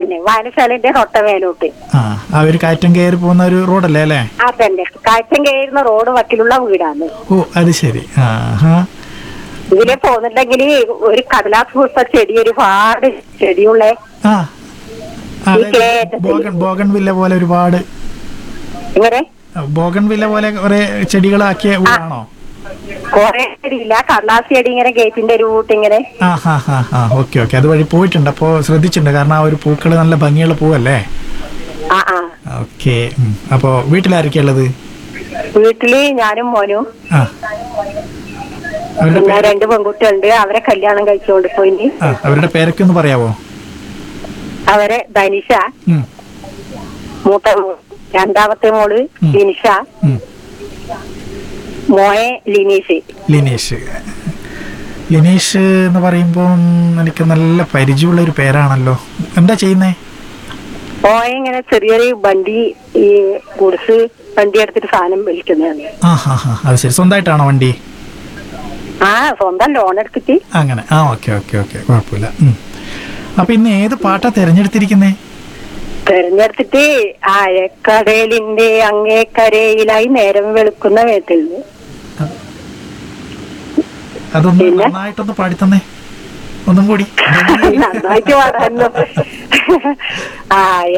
തന്നെ വായനശാലന്റെ തൊട്ട മേലോട്ട് ആ ആ ഒരു കയറ്റം കയറി പോകുന്ന ഒരു റോഡല്ലേ അല്ലേ അതന്നെ കാറ്റം കയറുന്ന റോഡ് വക്കിലുള്ള വീടാണ് ഓ അത് ശരി ആ ഹാ ഇതിലെ പോകുന്നുണ്ടെങ്കിൽ ഒരു കടലാസ് പുഷ്പ ചെടി ഒരുപാട് ചെടിയുള്ള ആ ഈ കയറ്റത്തിൽ. ബോഗൺ ബോഗൺ വില്ല പോലെ ഒരുപാട് ഇങ്ങനെ ബോഗൺ വില്ല പോലെ കുറെ ചെടികളാക്കിയ വീടാണോ കൊറേ ചെടിയില്ല കടലാസ് ചെടി ഇങ്ങനെ ഗേറ്റിന്റെ ഒരു കൂട്ട് ഇങ്ങനെ ആ ഹാ ഹാ ഹാ ഓക്കെ ഓക്കെ അതുവഴി പോയിട്ടുണ്ട് അപ്പോൾ ശ്രദ്ധിച്ചിട്ടുണ്ട് കാരണം ആ ഒരു പൂക്കൾ നല്ല ഭംഗിയുള്ള പൂവല്ലേ ആ ആ ഓക്കെ അപ്പോൾ വീട്ടിലാരൊക്കെയാ ഉള്ളത് വീട്ടില് ഞാനും മോനും ആ അവരുടെ പിന്നെ പേര് രണ്ട് പെൺകുട്ടികളുണ്ട് അവരെ കല്യാണം കഴിച്ചുകൊണ്ട് പോയി ആ അവരുടെ പേരൊക്കെ ഒന്ന് പറയാവോ അവരെ ധനിഷ ഉം, മൂത്ത മോ- രണ്ടാമത്തെ മോള് ഉം. ലിനിഷ ഉം. മോയെ ലിനീഷ് ലിനീഷ് ലിനീഷ് എന്ന് പറയുമ്പോൾ എനിക്ക് നല്ല പരിചയമുള്ള ഒരു പേരാണല്ലോ എന്താ ചെയ്യുന്നേ മോയെ ഇങ്ങനെ ചെറിയൊരു വണ്ടി ഈ ഗുഡ്സ് വണ്ടി എടുത്തിട്ട് സാധനം വിളിക്കുന്നതാണ് ആ ഹാ ഹാ അത് ശരി സ്വന്തമായിട്ടാണോ വണ്ടി ആ സ്വന്തം ലോൺ എടുത്തിട്ട് അങ്ങനെ ആ ഓക്കെ ഓക്കെ ഓക്കെ കുഴപ്പമില്ല ഉം. അപ്പൊ ഇന്ന് ഏത് പാട്ടാ തിരഞ്ഞെടുത്തിരിക്കുന്നേ തെരഞ്ഞെടുത്തിട്ട് ആഴക്കടലിന്റെ അങ്ങേക്കരയിലായി നേരം വെളുക്കുന്ന വേത്തിൽ അതൊന്ന് പിന്നെ? നന്നായിട്ടൊന്ന് പാടിത്തന്നേ ഒന്നും കൂടി നന്നായിട്ട് പാടായിരുന്നു